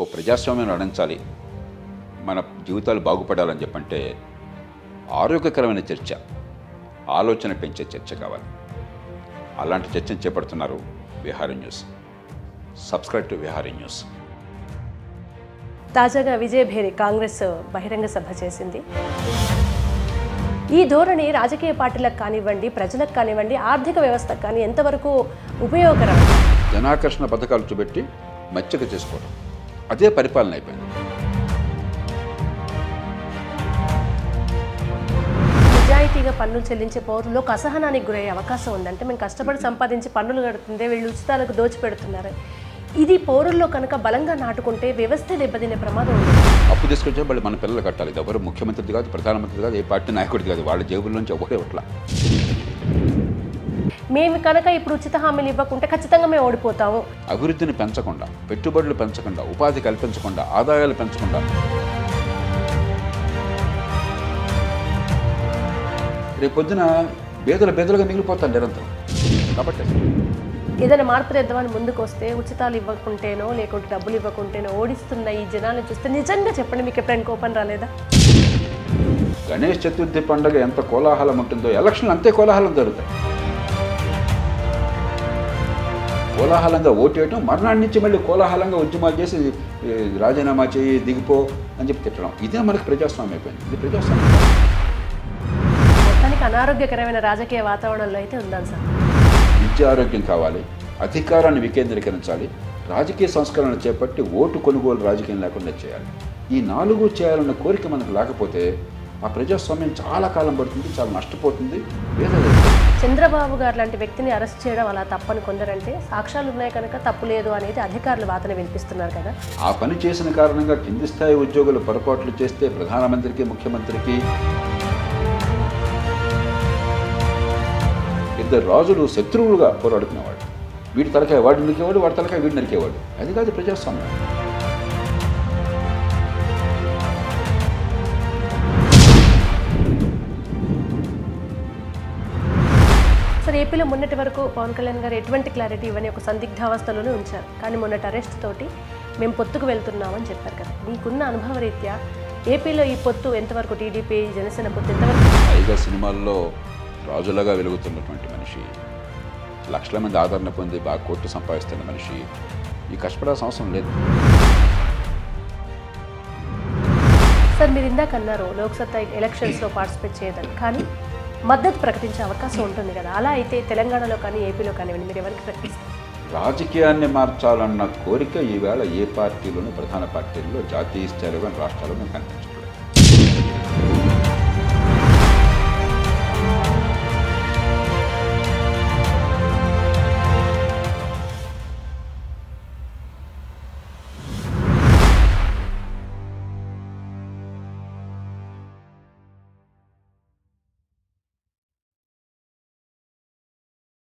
ఓ ప్రజాస్వామ్యం నడించాలి మన జీవితాలు బాగుపడాలని చెప్పంటే ఆరోగ్యకరమైన చర్చ ఆలోచన పెంచే చర్చ కావాలి అలాంటి చర్చను చేపడుతున్నారు Vihari news subscribe to Vihari news తాజాగా విజయభేరి కాంగ్రెస్ బహిరంగ సభ చేసింది ఈ ధోరణి రాజకీయ పార్టీలకు కానివ్వండి ప్రజలకు కానివ్వండి ఆర్థిక వ్యవస్థకు కానీ ఎంతవరకు ఉపయోగకరం జనాకర్షణ పథకాలు చూపెట్టి మచ్చక చేసుకోవడం అదే పరిపాలన అయిపోయింది నిజాయితీగా పన్నులు చెల్లించే పౌరులు ఒక అసహనానికి గురయ్యే అవకాశం ఉందంటే మేము కష్టపడి సంపాదించి పన్నులు కడుతుందే వీళ్ళు ఉచితాలకు దోచిపెడుతున్నారు ఇది పౌరుల్లో కనుక బలంగా నాటుకుంటే వ్యవస్థ దెబ్బతినే ప్రమాదం ఉంది అప్పు తీసుకొచ్చే వాళ్ళు మన పిల్లలు కట్టాలి ఇది ఎవరు ముఖ్యమంత్రిది కాదు ప్రధానమంత్రి కాదు ఏ పార్టీ నాయకుడిది కాదు వాళ్ళ జేబుల నుంచి ఒకటే ఒకట్లా మేము కనుక ఇప్పుడు ఉచిత హామీలు ఇవ్వకుంటే ఖచ్చితంగా మేము ఓడిపోతాము అభివృద్ధిని పెంచకుండా పెట్టుబడులు పెంచకుండా ఉపాధి కల్పించకుండా ఆదాయాలు పెంచకుండా రేపు పొద్దున బేదలు బేదలుగా మిగిలిపోతారు నిరంతరం కాబట్టి ఏదైనా మార్పు తెద్దామని ముందుకు వస్తే ఉచితాలు ఇవ్వకుంటేనో లేకుంటే డబ్బులు ఇవ్వకుంటేనో ఓడిస్తున్న ఈ జనాలను చూస్తే నిజంగా చెప్పండి మీకు ఎప్పుడైనా కోపం రాలేదా గణేష్ చతుర్థి పండుగ ఎంత కోలాహలం ఉంటుందో ఎలక్షన్లు అంతే కోలాహలం జరుగుతాయి కోలాహలంగా ఓటేయటం మర్నాడు నుంచి మళ్ళీ కోలాహలంగా ఉద్యమాలు చేసి ఈ, రాజీనామా చేయి దిగిపో అని చెప్పి తిట్టడం ఇదే మనకి ప్రజాస్వామ్యం అయిపోయింది ఇది ప్రజాస్వామ్యం మొత్తానికి అనారోగ్యకరమైన రాజకీయ వాతావరణంలో అయితే ఉందాం సార్ విద్య ఆరోగ్యం కావాలి అధికారాన్ని వికేంద్రీకరించాలి రాజకీయ సంస్కరణ చేపట్టి ఓటు కొనుగోలు రాజకీయం లేకుండా చేయాలి ఈ నాలుగు చేయాలన్న కోరిక మనకు లేకపోతే ఆ ప్రజాస్వామ్యం చాలా కాలం పడుతుంది చాలా నష్టపోతుంది వేదన చంద్రబాబు గారు లాంటి వ్యక్తిని అరెస్ట్ చేయడం అలా తప్పని కొందరంటే సాక్ష్యాలు ఉన్నాయి కనుక తప్పు లేదు అనేది అధికారులు వాదన వినిపిస్తున్నారు కదా ఆ పని చేసిన కారణంగా కింది స్థాయి ఉద్యోగులు పొరపాట్లు చేస్తే ప్రధానమంత్రికి ముఖ్యమంత్రికి ఇద్దరు రాజులు శత్రువులుగా పోరాడుకునేవాడు వీడి తలకాయ వాడు నరికేవాడు వాడి తలకాయ వీడు నరికేవాడు అది కాదు ప్రజాస్వామ్యం సార్ ఏపీలో మొన్నటి వరకు పవన్ కళ్యాణ్ గారు ఎటువంటి క్లారిటీ ఇవ్వని ఒక సందిగ్ధావస్థలోనే ఉంచారు కానీ మొన్నటి అరెస్ట్ తోటి మేము పొత్తుకు వెళ్తున్నామని చెప్పారు కదా మీకున్న అనుభవ రీత్యా ఏపీలో ఈ పొత్తు ఎంతవరకు టీడీపీ జనసేన పొత్తు ఎంతవరకు పైగా సినిమాల్లో రాజులాగా వెలుగుతున్నటువంటి మనిషి లక్షల మంది ఆదరణ పొంది బాగా కోట్లు సంపాదిస్తున్న మనిషి ఈ కష్టపడాల్సిన అవసరం లేదు సార్ మీరు ఇందాక అన్నారు లోక్సత్తా ఎలక్షన్స్లో పార్టిసిపేట్ చేయదని కానీ మద్దతు ప్రకటించే అవకాశం ఉంటుంది కదా అలా అయితే తెలంగాణలో కానీ ఏపీలో కానివ్వండి మీరు ఎవరికి ప్రకటిస్తారు రాజకీయాన్ని మార్చాలన్న కోరిక ఈవేళ ఏ పార్టీలోనూ ప్రధాన పార్టీల్లో జాతీయ స్థాయిలో కానీ రాష్ట్రాల్లో మేము కనిపించం